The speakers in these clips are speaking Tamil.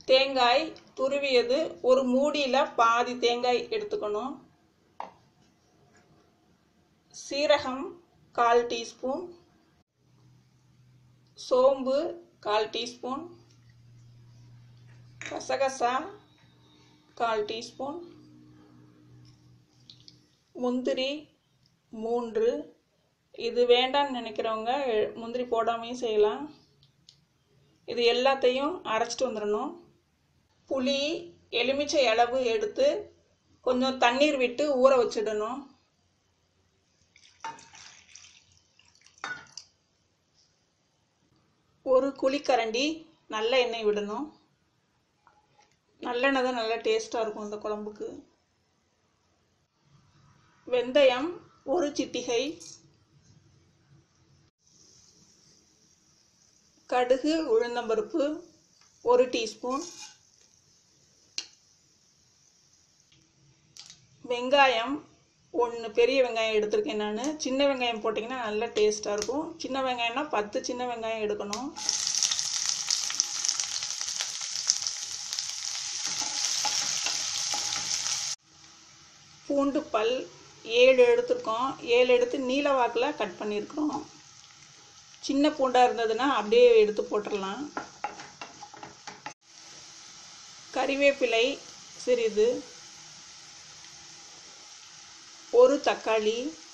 தேங்காய் துருவியது ஒரு மூடியில் பாதி தேங்காய் எடுத்துக்கணும் சீரகம் கால் டீஸ்பூன் சோம்பு கால் டீஸ்பூன் கசகசா கால் டீஸ்பூன் முந்திரி மூன்று இது வேண்டாம்னு நினைக்கிறவங்க முந்திரி போடாமையும் செய்யலாம் இது எல்லாத்தையும் அரைச்சிட்டு வந்துடணும் புளி எலுமிச்சை அளவு எடுத்து கொஞ்சம் தண்ணீர் விட்டு ஊற வச்சிடணும் ஒரு குழிக்கரண்டி நல்ல எண்ணெய் விடணும் நல்லெண்ணெய் தான் நல்லா டேஸ்ட்டாக இருக்கும் இந்த குழம்புக்கு வெந்தயம் ஒரு சிட்டிகை கடுகு உளுந்தம்பருப்பு ஒரு டீஸ்பூன் வெங்காயம் ஒன்று பெரிய வெங்காயம் எடுத்திருக்கேன் நான் சின்ன வெங்காயம் போட்டிங்கன்னா நல்லா டேஸ்ட்டாக இருக்கும் சின்ன வெங்காயம்னா பத்து சின்ன வெங்காயம் எடுக்கணும் பூண்டு பல் ஏழு எடுத்திருக்கோம் ஏழு எடுத்து நீல வாக்கில் கட் பண்ணியிருக்கிறோம் சின்ன பூண்டாக இருந்ததுன்னா அப்படியே எடுத்து போட்டுடலாம் கறிவேப்பிலை சிறிது ஒரு தக்காளி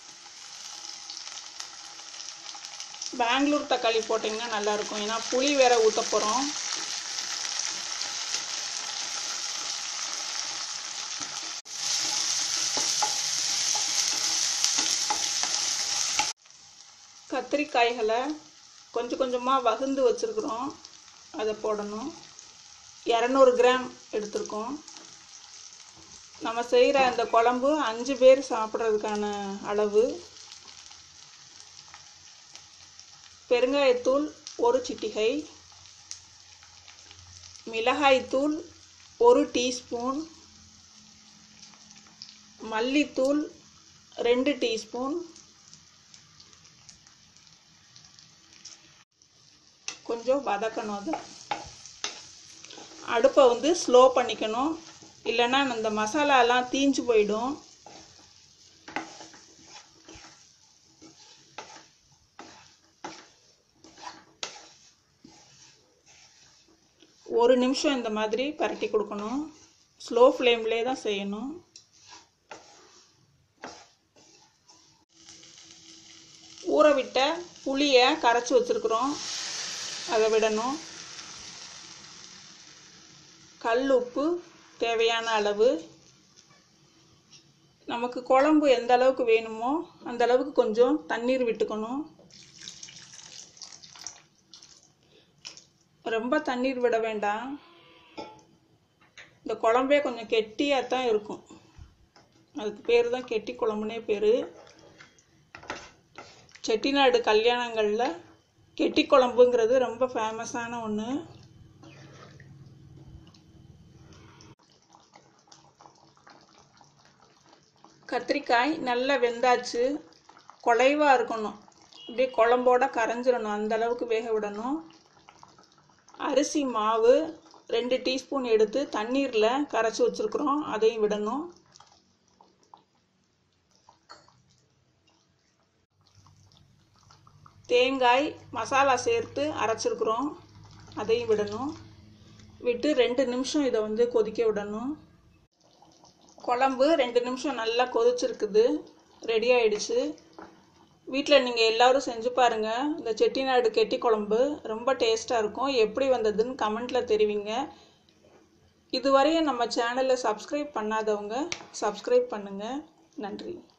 பெங்களூர் தக்காளி போட்டிங்கன்னா நல்லாயிருக்கும் ஏன்னா புளி வேற ஊற்ற போகிறோம் கத்திரிக்காய்களை கொஞ்சம் கொஞ்சமாக வகுந்து வச்சுருக்குறோம் அதை போடணும் இரநூறு கிராம் எடுத்திருக்கோம் நம்ம செய்கிற அந்த குழம்பு அஞ்சு பேர் சாப்பிட்றதுக்கான அளவு பெருங்காயத்தூள் ஒரு சிட்டிகை மிளகாய்த்தூள் ஒரு டீஸ்பூன் மல்லித்தூள் ரெண்டு டீஸ்பூன் கொஞ்சம் வதக்கணும் அதை அடுப்பை வந்து ஸ்லோ பண்ணிக்கணும் இல்லைன்னா இந்த மசாலாலாம் தீஞ்சு போயிடும் ஒரு நிமிஷம் இந்த மாதிரி பரட்டி கொடுக்கணும் ஸ்லோ ஃப்ளேம்லேயே தான் செய்யணும் ஊற விட்ட புளியை கரைச்சி வச்சுருக்குறோம் அதை விடணும் கல் உப்பு தேவையான அளவு நமக்கு குழம்பு எந்த அளவுக்கு வேணுமோ அந்த அளவுக்கு கொஞ்சம் தண்ணீர் விட்டுக்கணும் ரொம்ப தண்ணீர் விட வேண்டாம் இந்த குழம்பே கொஞ்சம் கெட்டியாக தான் இருக்கும் அதுக்கு பேர் தான் கெட்டி குழம்புனே பேர் செட்டிநாடு கல்யாணங்களில் கெட்டி குழம்புங்கிறது ரொம்ப ஃபேமஸான ஒன்று கத்திரிக்காய் நல்லா வெந்தாச்சு குலைவாக இருக்கணும் அப்படியே குழம்போட கரைஞ்சிடணும் அந்த அளவுக்கு வேக விடணும் அரிசி மாவு ரெண்டு டீஸ்பூன் எடுத்து தண்ணீரில் கரைச்சி வச்சுருக்குறோம் அதையும் விடணும் தேங்காய் மசாலா சேர்த்து அரைச்சிருக்குறோம் அதையும் விடணும் விட்டு ரெண்டு நிமிஷம் இதை வந்து கொதிக்க விடணும் குழம்பு ரெண்டு நிமிஷம் நல்லா கொதிச்சிருக்குது ரெடி ஆயிடுச்சு வீட்டில் நீங்கள் எல்லோரும் செஞ்சு பாருங்கள் இந்த செட்டிநாடு கெட்டி குழம்பு ரொம்ப டேஸ்ட்டாக இருக்கும் எப்படி வந்ததுன்னு கமெண்ட்டில் தெரிவிங்க இதுவரையும் நம்ம சேனலை சப்ஸ்கிரைப் பண்ணாதவங்க சப்ஸ்கிரைப் பண்ணுங்கள் நன்றி